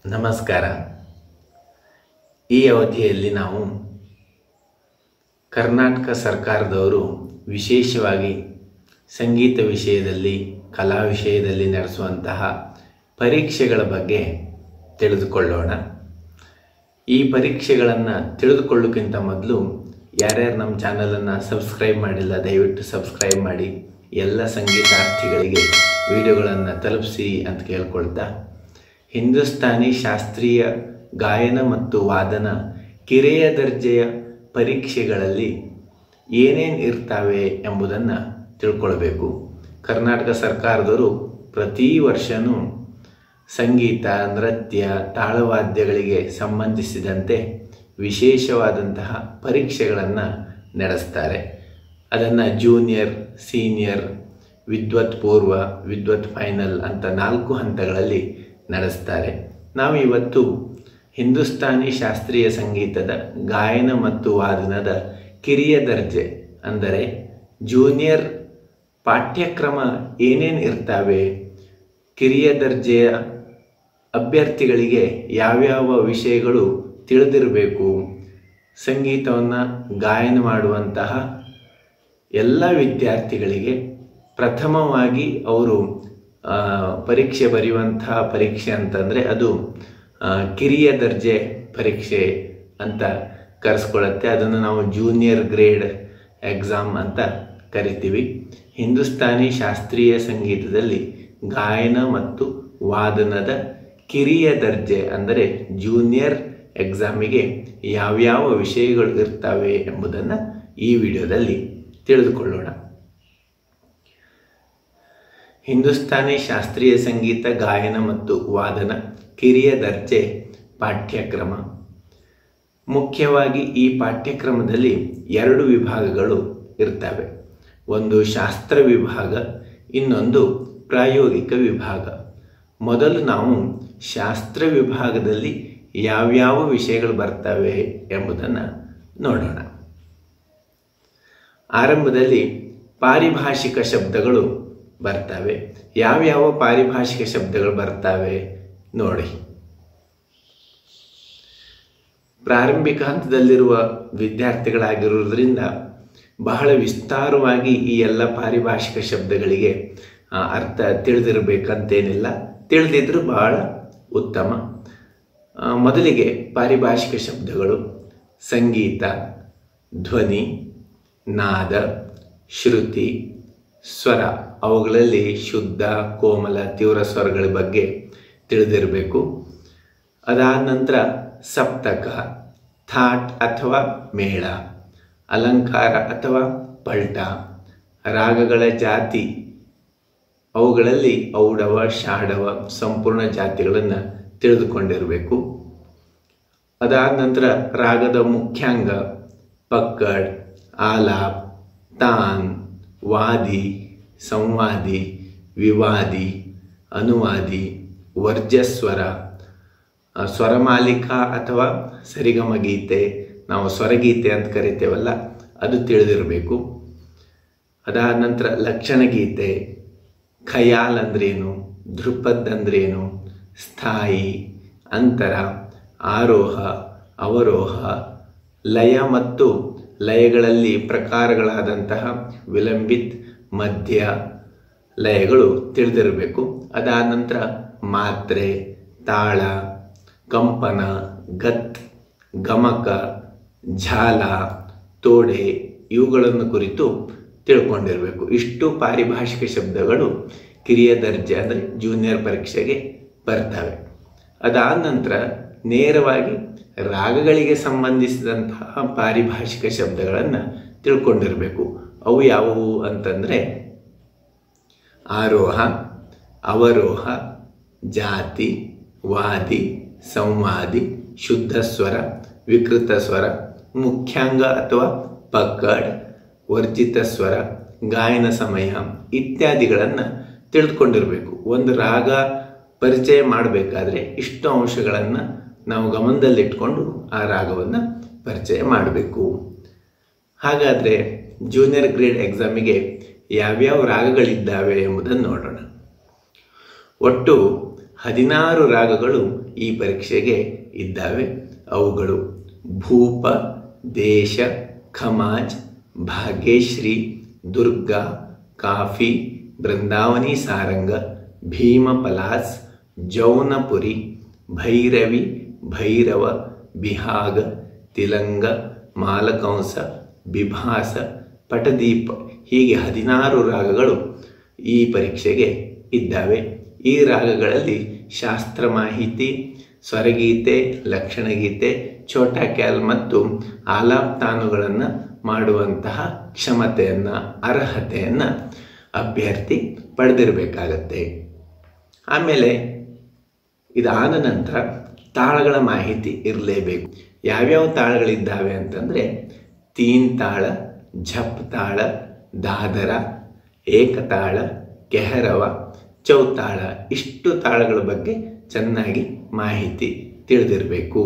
ನಮಸ್ಕಾರ ಈ ಅವಧಿಯಲ್ಲಿ ನಾವು ಕರ್ನಾಟಕ ಸರ್ಕಾರದವರು ವಿಶೇಷವಾಗಿ ಸಂಗೀತ ವಿಷಯದಲ್ಲಿ ಕಲಾ ವಿಷಯದಲ್ಲಿ ನಡೆಸುವಂತಹ ಪರೀಕ್ಷೆಗಳ ಬಗ್ಗೆ ತಿಳಿದುಕೊಳ್ಳೋಣ ಈ ಪರೀಕ್ಷೆಗಳನ್ನು ತಿಳಿದುಕೊಳ್ಳೋಕ್ಕಿಂತ ಮೊದಲು ಯಾರ್ಯಾರು ನಮ್ಮ ಚಾನಲನ್ನು ಸಬ್ಸ್ಕ್ರೈಬ್ ಮಾಡಿಲ್ಲ ದಯವಿಟ್ಟು ಸಬ್ಸ್ಕ್ರೈಬ್ ಮಾಡಿ ಎಲ್ಲ ಸಂಗೀತಾರ್ಥಿಗಳಿಗೆ ವಿಡಿಯೋಗಳನ್ನು ತಲುಪಿಸಿ ಅಂತ ಕೇಳ್ಕೊಳ್ತಾ ಹಿಂದೂಸ್ತಾನಿ ಶಾಸ್ತ್ರೀಯ ಗಾಯನ ಮತ್ತು ವಾದನ ಕಿರಿಯ ದರ್ಜೆಯ ಪರೀಕ್ಷೆಗಳಲ್ಲಿ ಏನೇನು ಇರ್ತವೆ ಎಂಬುದನ್ನು ತಿಳ್ಕೊಳ್ಬೇಕು ಕರ್ನಾಟಕ ಸರ್ಕಾರದವರು ಪ್ರತಿ ವರ್ಷವೂ ಸಂಗೀತ ನೃತ್ಯ ತಾಳವಾದ್ಯಗಳಿಗೆ ಸಂಬಂಧಿಸಿದಂತೆ ವಿಶೇಷವಾದಂತಹ ಪರೀಕ್ಷೆಗಳನ್ನು ನಡೆಸ್ತಾರೆ ಅದನ್ನು ಜೂನಿಯರ್ ಸೀನಿಯರ್ ವಿದ್ವತ್ ಪೂರ್ವ ವಿದ್ವತ್ ಫೈನಲ್ ಅಂತ ನಾಲ್ಕು ಹಂತಗಳಲ್ಲಿ ನಡೆಸ್ತಾರೆ ನಾವು ಇವತ್ತು ಹಿಂದೂಸ್ತಾನಿ ಶಾಸ್ತ್ರೀಯ ಸಂಗೀತದ ಗಾಯನ ಮತ್ತು ವಾದನದ ಕಿರಿಯ ದರ್ಜೆ ಅಂದರೆ ಜೂನಿಯರ್ ಪಾಠ್ಯಕ್ರಮ ಏನೇನು ಇರ್ತವೆ ಕಿರಿಯ ದರ್ಜೆಯ ಅಭ್ಯರ್ಥಿಗಳಿಗೆ ಯಾವ್ಯಾವ ವಿಷಯಗಳು ತಿಳಿದಿರಬೇಕು ಸಂಗೀತವನ್ನು ಗಾಯನ ಮಾಡುವಂತಹ ಎಲ್ಲ ವಿದ್ಯಾರ್ಥಿಗಳಿಗೆ ಪ್ರಥಮವಾಗಿ ಅವರು ಆ, ಪರೀಕ್ಷೆ ಬರೆಯುವಂತಹ ಪರೀಕ್ಷೆ ಅಂತಂದರೆ ಅದು ಆ, ಕಿರಿಯ ದರ್ಜೆ ಪರೀಕ್ಷೆ ಅಂತ ಕರೆಸ್ಕೊಳ್ಳುತ್ತೆ ಅದನ್ನು ನಾವು ಜೂನಿಯರ್ ಗ್ರೇಡ್ ಎಕ್ಸಾಮ್ ಅಂತ ಕರಿತೀವಿ ಹಿಂದೂಸ್ತಾನಿ ಶಾಸ್ತ್ರೀಯ ಸಂಗೀತದಲ್ಲಿ ಗಾಯನ ಮತ್ತು ವಾದನದ ಕಿರಿಯ ದರ್ಜೆ ಅಂದರೆ ಜೂನಿಯರ್ ಎಕ್ಸಾಮಿಗೆ ಯಾವ್ಯಾವ ವಿಷಯಗಳು ಇರ್ತವೆ ಎಂಬುದನ್ನು ಈ ವಿಡಿಯೋದಲ್ಲಿ ತಿಳಿದುಕೊಳ್ಳೋಣ ಹಿಂದೂಸ್ತಾನಿ ಶಾಸ್ತ್ರೀಯ ಸಂಗೀತ ಗಾಯನ ಮತ್ತು ವಾದನ ಕಿರಿಯ ದರ್ಜೆ ಪಾಠ್ಯಕ್ರಮ ಮುಖ್ಯವಾಗಿ ಈ ಪಾಠ್ಯಕ್ರಮದಲ್ಲಿ ಎರಡು ವಿಭಾಗಗಳು ಇರ್ತವೆ ಒಂದು ಶಾಸ್ತ್ರ ವಿಭಾಗ ಇನ್ನೊಂದು ಪ್ರಾಯೋಗಿಕ ವಿಭಾಗ ಮೊದಲು ನಾವು ಶಾಸ್ತ್ರ ವಿಭಾಗದಲ್ಲಿ ಯಾವ್ಯಾವ ವಿಷಯಗಳು ಬರ್ತವೆ ಎಂಬುದನ್ನು ನೋಡೋಣ ಆರಂಭದಲ್ಲಿ ಪಾರಿಭಾಷಿಕ ಶಬ್ದಗಳು ಬರ್ತವೆ ಯಾವ್ಯಾವ ಪಾರಿಭಾಷಿಕ ಶಬ್ದಗಳು ಬರ್ತವೆ ನೋಡಿ ಪ್ರಾರಂಭಿಕ ಹಂತದಲ್ಲಿರುವ ವಿದ್ಯಾರ್ಥಿಗಳಾಗಿರುವುದರಿಂದ ಬಹಳ ವಿಸ್ತಾರವಾಗಿ ಈ ಎಲ್ಲ ಪಾರಿಭಾಷಿಕ ಶಬ್ದಗಳಿಗೆ ಆ, ಅರ್ಥ ತಿಳಿದಿರಬೇಕಂತೇನಿಲ್ಲ ತಿಳಿದಿದ್ರೂ ಬಹಳ ಉತ್ತಮ ಆ, ಮೊದಲಿಗೆ ಪಾರಿಭಾಷಿಕ ಶಬ್ದಗಳು ಸಂಗೀತ ಧ್ವನಿ ನಾದ ಶ್ರುತಿ ಸ್ವರ ಅವುಗಳಲ್ಲಿ ಶುದ್ಧ ಕೋಮಲ ತೀವ್ರ ಸ್ವರಗಳ ಬಗ್ಗೆ ತಿಳಿದಿರಬೇಕು ಅದಾದ ನಂತರ ಸಪ್ತಕ ಥಾಟ್ ಅಥವಾ ಮೇಳ ಅಲಂಕಾರ ಅಥವಾ ಪಲ್ಟ ರಾಗಗಳ ಜಾತಿ ಅವುಗಳಲ್ಲಿ ಔಡವ ಶಾಡವ ಸಂಪೂರ್ಣ ಜಾತಿಗಳನ್ನು ತಿಳಿದುಕೊಂಡಿರಬೇಕು ಅದಾದ ನಂತರ ರಾಗದ ಮುಖ್ಯಾಂಗ ಪಕ್ಕಡ್ ಆಲಾಪ್ ತಾನ್ ವಾದಿ ಸಂವಾದಿ ವಿವಾದಿ ಅನುವಾದಿ ವರ್ಜಸ್ವರ ಆ, ಸ್ವರಮಾಲಿಕಾ ಅಥವಾ ಸರಿಗಮ ಗೀತೆ ನಾವು ಸ್ವರಗೀತೆ ಅಂತ ಕರಿತೇವಲ್ಲ ಅದು ತಿಳಿದಿರಬೇಕು ಅದಾದ ನಂತರ ಲಕ್ಷಣ ಗೀತೆ ಖಯಾಲ್ ಅಂದ್ರೇನು ಧ್ರುಪದ್ ಅಂದ್ರೇನು ಸ್ಥಾಯಿ ಅಂತರ ಆರೋಹ ಅವರೋಹ ಲಯ ಮತ್ತು ಲಯಗಳಲ್ಲಿ ಪ್ರಕಾರಗಳಾದಂತಹ ವಿಲಂಬಿತ್ ಮಧ್ಯ ಲಯಗಳು ತಿಳಿದಿರಬೇಕು ಅದಾದ ನಂತರ ಮಾತ್ರೆ ತಾಳ ಕಂಪನ ಗತ್ ಗಮಕ ಝಾಲ ತೋಡೆ ಇವುಗಳನ್ನು ಕುರಿತು ತಿಳ್ಕೊಂಡಿರಬೇಕು ಇಷ್ಟು ಪಾರಿಭಾಷಿಕ ಶಬ್ದಗಳು ಕಿರಿಯ ದರ್ಜೆ ಅಂದರೆ ಜೂನಿಯರ್ ಪರೀಕ್ಷೆಗೆ ಬರ್ತವೆ ಅದಾದ ನಂತರ ನೇರವಾಗಿ ರಾಗಗಳಿಗೆ ಸಂಬಂಧಿಸಿದಂತಹ ಪಾರಿಭಾಷಿಕ ಶಬ್ದಗಳನ್ನು ತಿಳ್ಕೊಂಡಿರಬೇಕು ಅವು ಯಾವುವು ಅಂತಂದರೆ ಆರೋಹ ಅವರೋಹ ಜಾತಿ ವಾದಿ ಸಂವಾದಿ ಶುದ್ಧ ಸ್ವರ ವಿಕೃತ ಸ್ವರ ಮುಖ್ಯಾಂಗ ಅಥವಾ ಪಕ್ಕಡ್ ವರ್ಜಿತ ಸ್ವರ ಗಾಯನ ಸಮಯ ಇತ್ಯಾದಿಗಳನ್ನು ತಿಳಿದುಕೊಂಡಿರಬೇಕು ಒಂದು ರಾಗ ಪರಿಚಯ ಮಾಡಬೇಕಾದ್ರೆ ಇಷ್ಟು ಅಂಶಗಳನ್ನು ನಾವು ಗಮನದಲ್ಲಿಟ್ಕೊಂಡು ಆ ರಾಗವನ್ನು ಪರಿಚಯ ಮಾಡಬೇಕು ಹಾಗಾದರೆ ಜೂನಿಯರ್ ಗ್ರೇಡ್ ಎಕ್ಸಾಮಿಗೆ ಯಾವ್ಯಾವ ರಾಗಗಳಿದ್ದಾವೆ ಎಂಬುದನ್ನು ನೋಡೋಣ ಒಟ್ಟು ಹದಿನಾರು ರಾಗಗಳು ಈ ಪರೀಕ್ಷೆಗೆ ಇದ್ದಾವೆ ಅವುಗಳು ಭೂಪ ದೇಶ ಖಮಾಜ್ ಭಾಗ್ಯಶ್ರೀ ದುರ್ಗಾ ಕಾಫಿ ಬೃಂದಾವನಿ ಸಾರಂಗ ಭೀಮ ಪಲಾಸ್ ಜೌನಪುರಿ ಭೈರವಿ ಭೈರವ ಬಿಹಾಗ ತಿಲಂಗ ಮಾಲಕಂಸ ಬಿಭಾಸ ಪಟದೀಪ ಹೀಗೆ ಹದಿನಾರು ರಾಗಗಳು ಈ ಪರೀಕ್ಷೆಗೆ ಇದ್ದಾವೆ ಈ ರಾಗಗಳಲ್ಲಿ ಶಾಸ್ತ್ರ ಮಾಹಿತಿ ಸ್ವರಗೀತೆ ಲಕ್ಷಣಗೀತೆ ಛೋಟಾ ಕ್ಯಾಲ್ ಮತ್ತು ಆಲಾಪ್ತಾನುಗಳನ್ನು ಮಾಡುವಂತಹ ಕ್ಷಮತೆಯನ್ನು ಅರ್ಹತೆಯನ್ನು ಅಭ್ಯರ್ಥಿ ಪಡೆದಿರಬೇಕಾಗತ್ತೆ ಆಮೇಲೆ ಇದಾದ ನಂತರ ತಾಳಗಳ ಮಾಹಿತಿ ಇರಲೇಬೇಕು ಯಾವ್ಯಾವ ತಾಳಗಳಿದ್ದಾವೆ ಅಂತಂದರೆ ತೀನ್ ತಾಳ ಝಪ್ ತಾಳ ದಾದರ ಏಕತಾಳ ಕೆಹರವ ಚೌತಾಳ ಇಷ್ಟು ತಾಳಗಳ ಬಗ್ಗೆ ಚೆನ್ನಾಗಿ ಮಾಹಿತಿ ತಿಳಿದಿರಬೇಕು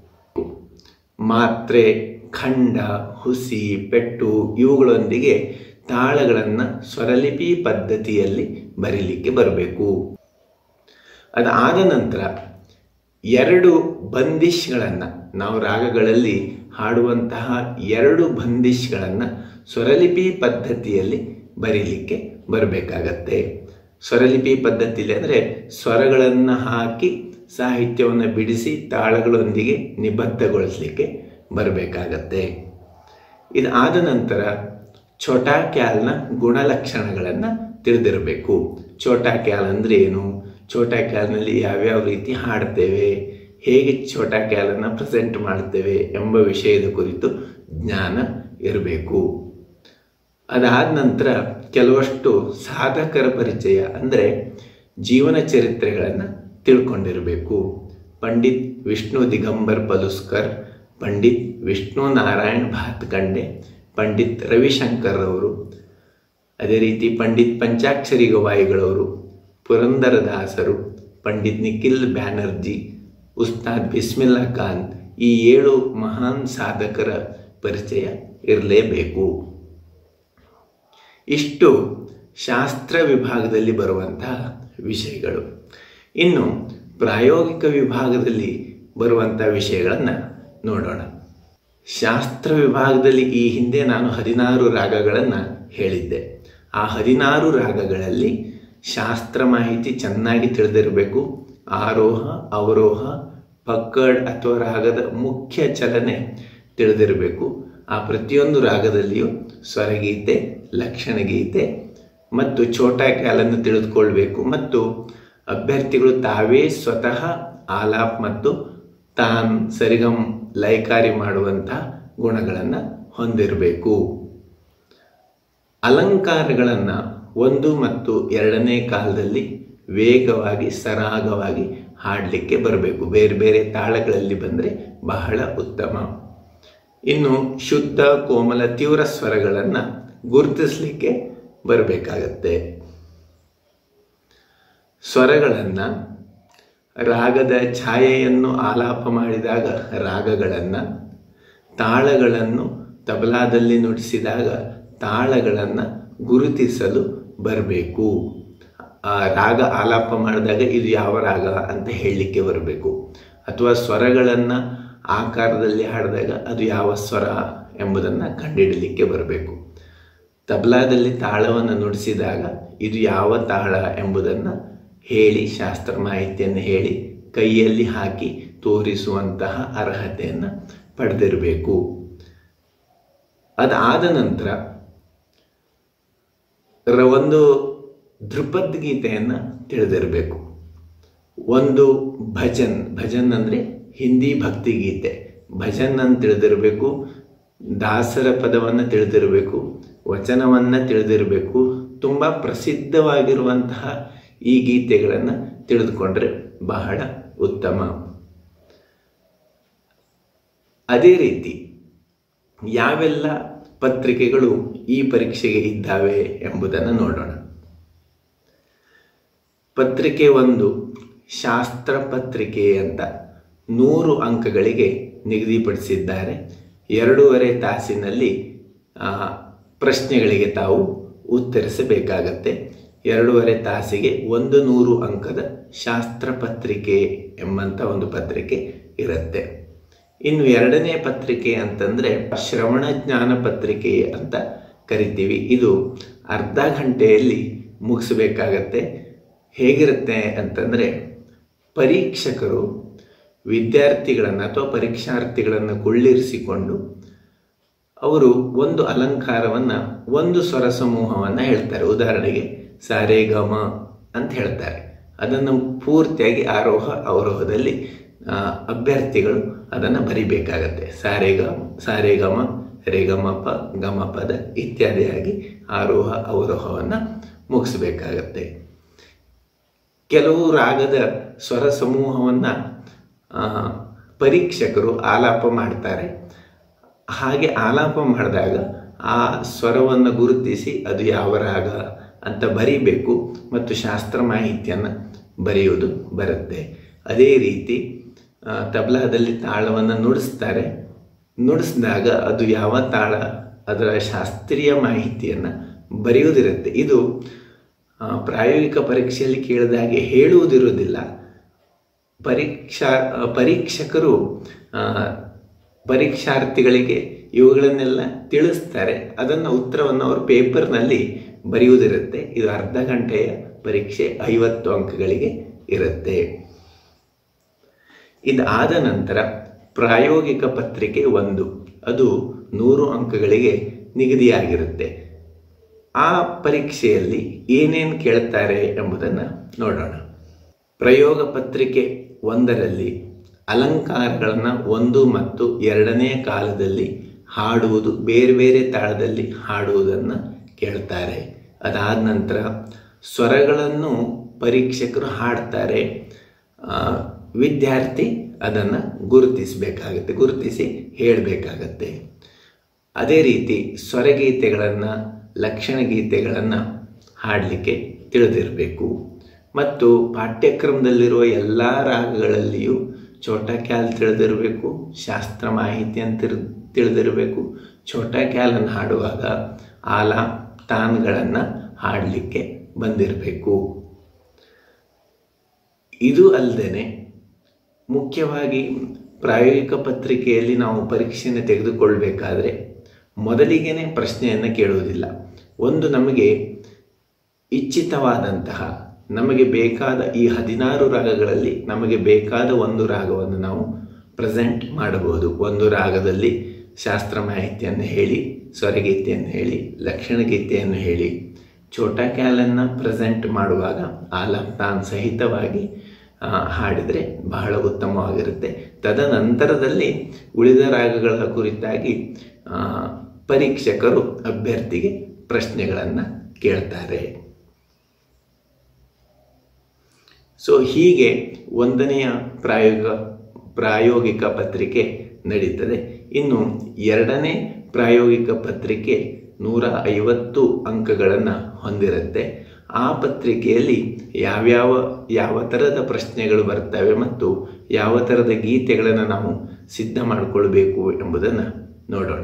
ಮಾತ್ರೆ ಖಂಡ ಹುಸಿ ಪೆಟ್ಟು ಇವುಗಳೊಂದಿಗೆ ತಾಳಗಳನ್ನು ಸ್ವರಲಿಪಿ ಪದ್ಧತಿಯಲ್ಲಿ ಬರೀಲಿಕ್ಕೆ ಬರಬೇಕು ಅದಾದ ನಂತರ ಎರಡು ಬಂದಿಷ್ಗಳನ್ನು ನಾವು ರಾಗಗಳಲ್ಲಿ ಹಾಡುವಂತಹ ಎರಡು ಬಂದಿಷ್ಗಳನ್ನು ಸ್ವರಲಿಪಿ ಪದ್ಧತಿಯಲ್ಲಿ ಬರೀಲಿಕ್ಕೆ ಬರಬೇಕಾಗತ್ತೆ ಸ್ವರಲಿಪಿ ಪದ್ಧತಿಯಲ್ಲಿ ಅಂದರೆ ಸ್ವರಗಳನ್ನು ಹಾಕಿ ಸಾಹಿತ್ಯವನ್ನು ಬಿಡಿಸಿ ತಾಳಗಳೊಂದಿಗೆ ನಿಬದ್ಧಗೊಳಿಸಲಿಕ್ಕೆ ಬರಬೇಕಾಗತ್ತೆ ಇದಾದ ನಂತರ ಛೋಟಾ ಕ್ಯಾಲ್ನ ಗುಣಲಕ್ಷಣಗಳನ್ನು ತಿಳಿದಿರಬೇಕು ಛೋಟಾ ಕ್ಯಾಲ್ ಅಂದರೆ ಏನು ಛೋಟಾ ಕ್ಯಾಲ್ನಲ್ಲಿ ಯಾವ್ಯಾವ ರೀತಿ ಹಾಡ್ತೇವೆ ಹೇಗೆ ಛೋಟಾ ಕ್ಯಾಲನ್ನು ಪ್ರೆಸೆಂಟ್ ಮಾಡ್ತೇವೆ ಎಂಬ ವಿಷಯದ ಕುರಿತು ಜ್ಞಾನ ಇರಬೇಕು ಅದಾದ ನಂತರ ಕೆಲವಷ್ಟು ಸಾಧಕರ ಪರಿಚಯ ಅಂದರೆ ಜೀವನ ಚರಿತ್ರೆಗಳನ್ನು ತಿಳ್ಕೊಂಡಿರಬೇಕು ಪಂಡಿತ್ ವಿಷ್ಣು ದಿಗಂಬರ್ ಪಲುಸ್ಕರ್ ಪಂಡಿತ್ ವಿಷ್ಣು ನಾರಾಯಣ್ ಭಾತ್ಕಂಡೆ ಪಂಡಿತ್ ರವಿಶಂಕರ್ ಅವರು ಅದೇ ರೀತಿ ಪಂಡಿತ್ ಪಂಚಾಕ್ಷರಿ ಗವಾಯಿಗಳವರು ಪುರಂದರದಾಸರು ಪಂಡಿತ್ ನಿಖಿಲ್ ಬ್ಯಾನರ್ಜಿ ಉಸ್ತಾದ್ ಬಿಸ್ಮಿಲ್ಲಾ ಖಾನ್ ಈ ಏಳು ಮಹಾನ್ ಸಾಧಕರ ಪರಿಚಯ ಇರಲೇಬೇಕು ಇಷ್ಟು ಶಾಸ್ತ್ರ ವಿಭಾಗದಲ್ಲಿ ಬರುವಂತಹ ವಿಷಯಗಳು ಇನ್ನು ಪ್ರಾಯೋಗಿಕ ವಿಭಾಗದಲ್ಲಿ ಬರುವಂಥ ವಿಷಯಗಳನ್ನು ನೋಡೋಣ ಶಾಸ್ತ್ರ ವಿಭಾಗದಲ್ಲಿ ಈ ಹಿಂದೆ ನಾನು ಹದಿನಾರು ರಾಗಗಳನ್ನು ಹೇಳಿದ್ದೆ ಆ ಹದಿನಾರು ರಾಗಗಳಲ್ಲಿ ಶಾಸ್ತ್ರ ಮಾಹಿತಿ ಚೆನ್ನಾಗಿ ತಿಳಿದಿರಬೇಕು ಆರೋಹ ಅವರೋಹ ಪಕ್ಕಡ್ ಅಥವಾ ರಾಗದ ಮುಖ್ಯ ಚಲನೆ ತಿಳಿದಿರಬೇಕು ಆ ಪ್ರತಿಯೊಂದು ರಾಗದಲ್ಲಿಯೂ ಸ್ವರಗೀತೆ ಲಕ್ಷಣಗೀತೆ ಮತ್ತು ಛೋಟಾ ಕ್ಯಾಲನ್ನು ತಿಳಿದುಕೊಳ್ಬೇಕು ಮತ್ತು ಅಭ್ಯರ್ಥಿಗಳು ತಾವೇ ಸ್ವತಃ ಆಲಾಪ್ ಮತ್ತು ತಾನ್ ಸರಿಗಮ್ ಲಯಕಾರಿ ಮಾಡುವಂತಹ ಗುಣಗಳನ್ನು ಹೊಂದಿರಬೇಕು ಅಲಂಕಾರಗಳನ್ನು ಒಂದು ಮತ್ತು ಎರಡನೇ ಕಾಲದಲ್ಲಿ ವೇಗವಾಗಿ ಸರಾಗವಾಗಿ ಹಾಡಲಿಕ್ಕೆ ಬರಬೇಕು ಬೇರೆ ಬೇರೆ ತಾಳಗಳಲ್ಲಿ ಬಂದರೆ ಬಹಳ ಉತ್ತಮ ಇನ್ನು ಶುದ್ಧ ಕೋಮಲ ತೀವ್ರ ಸ್ವರಗಳನ್ನು ಗುರುತಿಸಲಿಕ್ಕೆ ಬರಬೇಕಾಗತ್ತೆ ಸ್ವರಗಳನ್ನು ರಾಗದ ಛಾಯೆಯನ್ನು ಆಲಾಪ ಮಾಡಿದಾಗ ರಾಗಗಳನ್ನು ತಾಳಗಳನ್ನು ತಬಲಾದಲ್ಲಿ ನುಡಿಸಿದಾಗ ತಾಳಗಳನ್ನು ಗುರುತಿಸಲು ಬರಬೇಕು ಆ ರಾಗ ಆಲಾಪ ಮಾಡಿದಾಗ ಇದು ಯಾವ ರಾಗ ಅಂತ ಹೇಳಲಿಕ್ಕೆ ಬರಬೇಕು ಅಥವಾ ಸ್ವರಗಳನ್ನು ಆಕಾರದಲ್ಲಿ ಹಾಡಿದಾಗ ಅದು ಯಾವ ಸ್ವರ ಎಂಬುದನ್ನು ಕಂಡುಹಿಡಲಿಕ್ಕೆ ಬರಬೇಕು ತಬಲಾದಲ್ಲಿ ತಾಳವನ್ನು ನುಡಿಸಿದಾಗ ಇದು ಯಾವ ತಾಳ ಎಂಬುದನ್ನು ಹೇಳಿ ಶಾಸ್ತ್ರ ಮಾಹಿತಿಯನ್ನು ಹೇಳಿ ಕೈಯಲ್ಲಿ ಹಾಕಿ ತೋರಿಸುವಂತಹ ಅರ್ಹತೆಯನ್ನು ಪಡೆದಿರಬೇಕು ಅದಾದ ನಂತರ ರ- ಒಂದು ಧ್ರುಪದ್ ಗೀತೆಯನ್ನು ತಿಳಿದಿರಬೇಕು ಒಂದು ಭಜನ್ ಭಜನ್ ಅಂದರೆ ಹಿಂದಿ ಭಕ್ತಿ ಗೀತೆ ಭಜನ್ ಅಂತ ತಿಳಿದಿರಬೇಕು ದಾಸರ ಪದವನ್ನು ತಿಳಿದಿರಬೇಕು ವಚನವನ್ನು ತಿಳಿದಿರಬೇಕು ತುಂಬ ಪ್ರಸಿದ್ಧವಾಗಿರುವಂತಹ ಈ ಗೀತೆಗಳನ್ನು ತಿಳಿದುಕೊಂಡ್ರೆ ಬಹಳ ಉತ್ತಮ ಅದೇ ರೀತಿ ಯಾವೆಲ್ಲ ಪತ್ರಿಕೆಗಳು ಈ ಪರೀಕ್ಷೆಗೆ ಇದ್ದಾವೆ ಎಂಬುದನ್ನು ನೋಡೋಣ ಪತ್ರಿಕೆ ಒಂದು ಶಾಸ್ತ್ರ ಪತ್ರಿಕೆ ಅಂತ ನೂರು ಅಂಕಗಳಿಗೆ ನಿಗದಿಪಡಿಸಿದ್ದಾರೆ ಎರಡೂವರೆ ತಾಸಿನಲ್ಲಿ ಆ, ಪ್ರಶ್ನೆಗಳಿಗೆ ತಾವು ಉತ್ತರಿಸಬೇಕಾಗತ್ತೆ ಎರಡೂವರೆ ತಾಸಿಗೆ ಒಂದು ನೂರು ಅಂಕದ ಶಾಸ್ತ್ರ ಪತ್ರಿಕೆ ಎಂಬಂಥ ಒಂದು ಪತ್ರಿಕೆ ಇರುತ್ತೆ ಇನ್ನು ಎರಡನೇ ಪತ್ರಿಕೆ ಅಂತಂದರೆ ಶ್ರವಣ ಜ್ಞಾನ ಪತ್ರಿಕೆ ಅಂತ ಕರಿತೀವಿ ಇದು ಅರ್ಧ ಗಂಟೆಯಲ್ಲಿ ಮುಗಿಸ್ಬೇಕಾಗತ್ತೆ ಹೇಗಿರುತ್ತೆ ಅಂತಂದರೆ ಪರೀಕ್ಷಕರು ವಿದ್ಯಾರ್ಥಿಗಳನ್ನು ಅಥವಾ ಪರೀಕ್ಷಾರ್ಥಿಗಳನ್ನು ಕುಳ್ಳಿರಿಸಿಕೊಂಡು ಅವರು ಒಂದು ಅಲಂಕಾರವನ್ನು ಒಂದು ಸ್ವರ ಸಮೂಹವನ್ನು ಹೇಳ್ತಾರೆ ಉದಾಹರಣೆಗೆ ಸಾರೇಗಮ ಅಂತ ಹೇಳ್ತಾರೆ ಅದನ್ನು ಪೂರ್ತಿಯಾಗಿ ಆರೋಹ ಅವರೋಹದಲ್ಲಿ ಅಭ್ಯರ್ಥಿಗಳು ಅದನ್ನು ಬರಿಬೇಕಾಗತ್ತೆ ಸಾರೇಗ ಸಾರೇಗಮ ರೇಗಮಪ ಗಮಪದ ಇತ್ಯಾದಿಯಾಗಿ ಆರೋಹ ಅವರೋಹವನ್ನು ಮುಗಿಸ್ಬೇಕಾಗತ್ತೆ ಕೆಲವು ರಾಗದ ಸ್ವರ ಸಮೂಹವನ್ನು ಪರೀಕ್ಷಕರು ಆಲಾಪ ಮಾಡ್ತಾರೆ ಹಾಗೆ ಆಲಾಪ ಮಾಡಿದಾಗ ಆ ಸ್ವರವನ್ನು ಗುರುತಿಸಿ ಅದು ಯಾವ ರಾಗ ಅಂತ ಬರೀಬೇಕು ಮತ್ತು ಶಾಸ್ತ್ರ ಮಾಹಿತಿಯನ್ನು ಬರೆಯುವುದು ಬರುತ್ತೆ ಅದೇ ರೀತಿ ತಬಲಾದಲ್ಲಿ ತಾಳವನ್ನು ನುಡಿಸ್ತಾರೆ ನುಡಿಸಿದಾಗ ಅದು ಯಾವ ತಾಳ ಅದರ ಶಾಸ್ತ್ರೀಯ ಮಾಹಿತಿಯನ್ನು ಬರೆಯುವುದಿರುತ್ತೆ ಇದು ಪ್ರಾಯೋಗಿಕ ಪರೀಕ್ಷೆಯಲ್ಲಿ ಕೇಳಿದಾಗೆ ಹೇಳುವುದಿರುವುದಿಲ್ಲ ಪರೀಕ್ಷಾ ಪರೀಕ್ಷಕರು ಪರೀಕ್ಷಾರ್ಥಿಗಳಿಗೆ ಇವುಗಳನ್ನೆಲ್ಲ ತಿಳಿಸ್ತಾರೆ ಅದನ್ನು ಉತ್ತರವನ್ನು ಅವರು ಪೇಪರ್ನಲ್ಲಿ ಬರೆಯುವುದಿರುತ್ತೆ ಇದು ಅರ್ಧ ಗಂಟೆಯ ಪರೀಕ್ಷೆ ಐವತ್ತು ಅಂಕಗಳಿಗೆ ಇರುತ್ತೆ ಇದಾದ ನಂತರ ಪ್ರಾಯೋಗಿಕ ಪತ್ರಿಕೆ ಒಂದು ಅದು ನೂರು ಅಂಕಗಳಿಗೆ ನಿಗದಿಯಾಗಿರುತ್ತೆ ಆ ಪರೀಕ್ಷೆಯಲ್ಲಿ ಏನೇನು ಕೇಳ್ತಾರೆ ಎಂಬುದನ್ನು ನೋಡೋಣ ಪ್ರಯೋಗ ಪತ್ರಿಕೆ ಒಂದರಲ್ಲಿ ಅಲಂಕಾರಗಳನ್ನು ಒಂದು ಮತ್ತು ಎರಡನೇ ಕಾಲದಲ್ಲಿ ಹಾಡುವುದು ಬೇರೆ ಬೇರೆ ತಾಳದಲ್ಲಿ ಹಾಡುವುದನ್ನು ಕೇಳ್ತಾರೆ ಅದಾದ ನಂತರ ಸ್ವರಗಳನ್ನು ಪರೀಕ್ಷಕರು ಹಾಡ್ತಾರೆ ವಿದ್ಯಾರ್ಥಿ ಅದನ್ನು ಗುರುತಿಸಬೇಕಾಗತ್ತೆ ಗುರುತಿಸಿ ಹೇಳಬೇಕಾಗತ್ತೆ ಅದೇ ರೀತಿ ಸ್ವರಗೀತೆಗಳನ್ನು ಲಕ್ಷಣ ಗೀತೆಗಳನ್ನು ಹಾಡಲಿಕ್ಕೆ ತಿಳಿದಿರಬೇಕು ಮತ್ತು ಪಾಠ್ಯಕ್ರಮದಲ್ಲಿರುವ ಎಲ್ಲ ರಾಗಗಳಲ್ಲಿಯೂ ಚೋಟ ಕ್ಯಾಲ್ ತಿಳಿದಿರಬೇಕು ಶಾಸ್ತ್ರ ಮಾಹಿತಿಯನ್ನು ತಿರ್ ತಿಳಿದಿರಬೇಕು ಚೋಟ ಕ್ಯಾಲನ್ನು ಹಾಡುವಾಗ ಆಲ ತಾನ್ಗಳನ್ನು ಹಾಡಲಿಕ್ಕೆ ಬಂದಿರಬೇಕು ಇದು ಅಲ್ಲದೆ ಮುಖ್ಯವಾಗಿ ಪ್ರಾಯೋಗಿಕ ಪತ್ರಿಕೆಯಲ್ಲಿ ನಾವು ಪರೀಕ್ಷೆಯನ್ನು ತೆಗೆದುಕೊಳ್ಬೇಕಾದ್ರೆ ಮೊದಲಿಗೆನೇ ಪ್ರಶ್ನೆಯನ್ನು ಕೇಳುವುದಿಲ್ಲ ಒಂದು ನಮಗೆ ಇಚ್ಛಿತವಾದಂತಹ ನಮಗೆ ಬೇಕಾದ ಈ ಹದಿನಾರು ರಾಗಗಳಲ್ಲಿ ನಮಗೆ ಬೇಕಾದ ಒಂದು ರಾಗವನ್ನು ನಾವು ಪ್ರೆಸೆಂಟ್ ಮಾಡಬಹುದು ಒಂದು ರಾಗದಲ್ಲಿ ಶಾಸ್ತ್ರ ಮಾಹಿತಿಯನ್ನು ಹೇಳಿ ಸ್ವರಗೀತೆಯನ್ನು ಹೇಳಿ ಲಕ್ಷಣ ಗೀತೆಯನ್ನು ಹೇಳಿ ಚೋಟ ಕ್ಯಾಲನ್ನು ಪ್ರೆಸೆಂಟ್ ಮಾಡುವಾಗ ಆಲಾಪ್ತಾನ್ ಸಹಿತವಾಗಿ ಹಾಡಿದರೆ ಬಹಳ ಉತ್ತಮವಾಗಿರುತ್ತೆ ತದನಂತರದಲ್ಲಿ ಉಳಿದ ರಾಗಗಳ ಕುರಿತಾಗಿ ಪರೀಕ್ಷಕರು ಅಭ್ಯರ್ಥಿಗೆ ಪ್ರಶ್ನೆಗಳನ್ನು ಕೇಳ್ತಾರೆ ಸೊ ಹೀಗೆ ಒಂದನೆಯ ಪ್ರಾಯೋಗ ಪ್ರಾಯೋಗಿಕ ಪತ್ರಿಕೆ ನಡೀತದೆ ಇನ್ನು ಎರಡನೇ ಪ್ರಾಯೋಗಿಕ ಪತ್ರಿಕೆ ನೂರ ಐವತ್ತು ಅಂಕಗಳನ್ನು ಹೊಂದಿರುತ್ತೆ ಆ ಪತ್ರಿಕೆಯಲ್ಲಿ ಯಾವ್ಯಾವ ಯಾವ ಥರದ ಪ್ರಶ್ನೆಗಳು ಬರ್ತವೆ ಮತ್ತು ಯಾವ ಥರದ ಗೀತೆಗಳನ್ನು ನಾವು ಸಿದ್ಧ ಮಾಡಿಕೊಳ್ಬೇಕು ಎಂಬುದನ್ನು ನೋಡೋಣ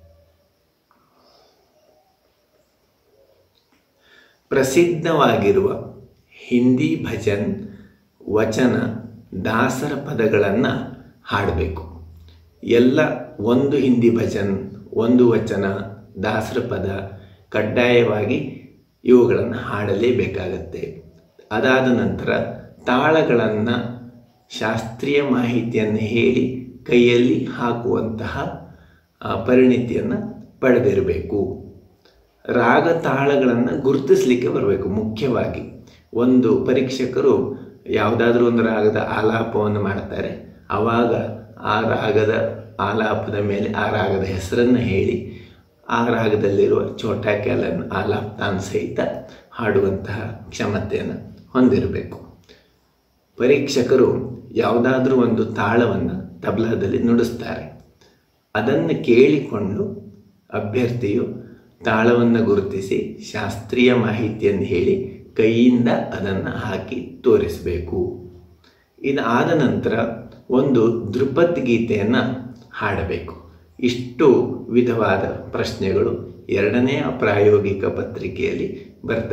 ಪ್ರಸಿದ್ಧವಾಗಿರುವ ಹಿಂದಿ ಭಜನ್ ವಚನ ದಾಸರ ಪದಗಳನ್ನು ಹಾಡಬೇಕು ಎಲ್ಲ ಒಂದು ಹಿಂದಿ ಭಜನ್ ಒಂದು ವಚನ ದಾಸರ ಪದ ಕಡ್ಡಾಯವಾಗಿ ಇವುಗಳನ್ನು ಹಾಡಲೇಬೇಕಾಗತ್ತೆ ಅದಾದ ನಂತರ ತಾಳಗಳನ್ನು ಶಾಸ್ತ್ರೀಯ ಮಾಹಿತಿಯನ್ನು ಹೇಳಿ ಕೈಯಲ್ಲಿ ಹಾಕುವಂತಹ ಪರಿಣಿತಿಯನ್ನು ಪಡೆದಿರಬೇಕು ರಾಗ ತಾಳಗಳನ್ನು ಗುರುತಿಸಲಿಕ್ಕೆ ಬರಬೇಕು ಮುಖ್ಯವಾಗಿ ಒಂದು ಪರೀಕ್ಷಕರು ಯಾವುದಾದ್ರೂ ಒಂದು ರಾಗದ ಆಲಾಪವನ್ನು ಮಾಡ್ತಾರೆ ಆವಾಗ ಆ ರಾಗದ ಆಲಾಪದ ಮೇಲೆ ಆ ರಾಗದ ಹೆಸರನ್ನು ಹೇಳಿ ಆ ರಾಗದಲ್ಲಿರುವ ಚೋಟ ಕ್ಯಾಲನ್ ಆಲಾಪ್ ತಾನ್ ಸಹಿತ ಹಾಡುವಂತಹ ಕ್ಷಮತೆಯನ್ನು ಹೊಂದಿರಬೇಕು ಪರೀಕ್ಷಕರು ಯಾವುದಾದ್ರೂ ಒಂದು ತಾಳವನ್ನು ತಬಲಾದಲ್ಲಿ ನುಡಿಸ್ತಾರೆ ಅದನ್ನು ಕೇಳಿಕೊಂಡು ಅಭ್ಯರ್ಥಿಯು ತಾಳವನ್ನು ಗುರುತಿಸಿ ಶಾಸ್ತ್ರೀಯ ಮಾಹಿತಿಯನ್ನು ಹೇಳಿ ಕೈಯಿಂದ ಅದನ್ನು ಹಾಕಿ ತೋರಿಸಬೇಕು ಇದಾದ ನಂತರ ಒಂದು ಧ್ರುಪದ್ ಗೀತೆಯನ್ನು ಹಾಡಬೇಕು ಇಷ್ಟು ವಿಧವಾದ ಪ್ರಶ್ನೆಗಳು ಎರಡನೆಯ ಪ್ರಾಯೋಗಿಕ ಪತ್ರಿಕೆಯಲ್ಲಿ ಬರ್ತದೆ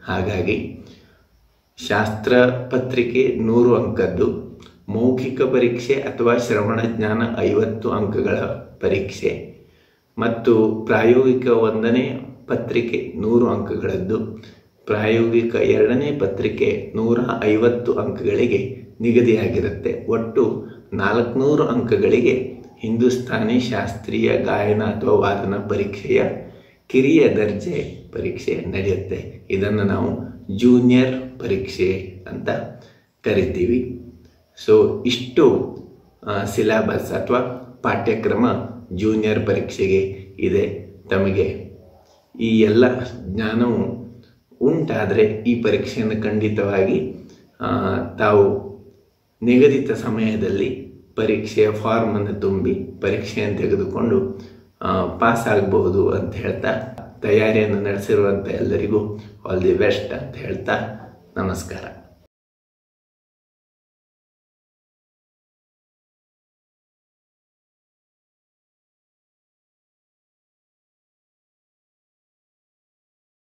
ಹಾಗಾಗಿ ಶಾಸ್ತ್ರ ಪತ್ರಿಕೆ ನೂರು ಅಂಕದ್ದು ಮೌಖಿಕ ಪರೀಕ್ಷೆ ಅಥವಾ ಶ್ರವಣ ಜ್ಞಾನ ಐವತ್ತು ಅಂಕಗಳ ಪರೀಕ್ಷೆ ಮತ್ತು ಪ್ರಾಯೋಗಿಕ ಒಂದನೇ ಪತ್ರಿಕೆ ನೂರು ಅಂಕಗಳದ್ದು ಪ್ರಾಯೋಗಿಕ ಎರಡನೇ ಪತ್ರಿಕೆ ನೂರ ಐವತ್ತು ಅಂಕಗಳಿಗೆ ನಿಗದಿಯಾಗಿರುತ್ತೆ ಒಟ್ಟು ನಾಲ್ಕುನೂರು ಅಂಕಗಳಿಗೆ ಹಿಂದೂಸ್ತಾನಿ ಶಾಸ್ತ್ರೀಯ ಗಾಯನ ಅಥವಾ ವಾದನ ಪರೀಕ್ಷೆಯ ಕಿರಿಯ ದರ್ಜೆ ಪರೀಕ್ಷೆ ನಡೆಯುತ್ತೆ ಇದನ್ನು ನಾವು ಜೂನಿಯರ್ ಪರೀಕ್ಷೆ ಅಂತ ಕರಿತೀವಿ ಸೊ ಇಷ್ಟು ಸಿಲೆಬಸ್ ಅಥವಾ ಪಾಠ್ಯಕ್ರಮ ಜೂನಿಯರ್ ಪರೀಕ್ಷೆಗೆ ಇದೆ ತಮಗೆ ಈ ಎಲ್ಲ ಜ್ಞಾನವು ಉಂಟಾದರೆ ಈ ಪರೀಕ್ಷೆಯನ್ನು ಖಂಡಿತವಾಗಿ ಆ, ತಾವು ನಿಗದಿತ ಸಮಯದಲ್ಲಿ ಪರೀಕ್ಷೆಯ ಫಾರ್ಮನ್ನು ತುಂಬಿ ಪರೀಕ್ಷೆಯನ್ನು ತೆಗೆದುಕೊಂಡು ಪಾಸ್ ಆಗಬಹುದು ಅಂತ ಹೇಳ್ತಾ ತಯಾರಿಯನ್ನು ನಡೆಸಿರುವಂಥ ಎಲ್ಲರಿಗೂ ಆಲ್ ದಿ ಬೆಸ್ಟ್ ಅಂತ ಹೇಳ್ತಾ ನಮಸ್ಕಾರ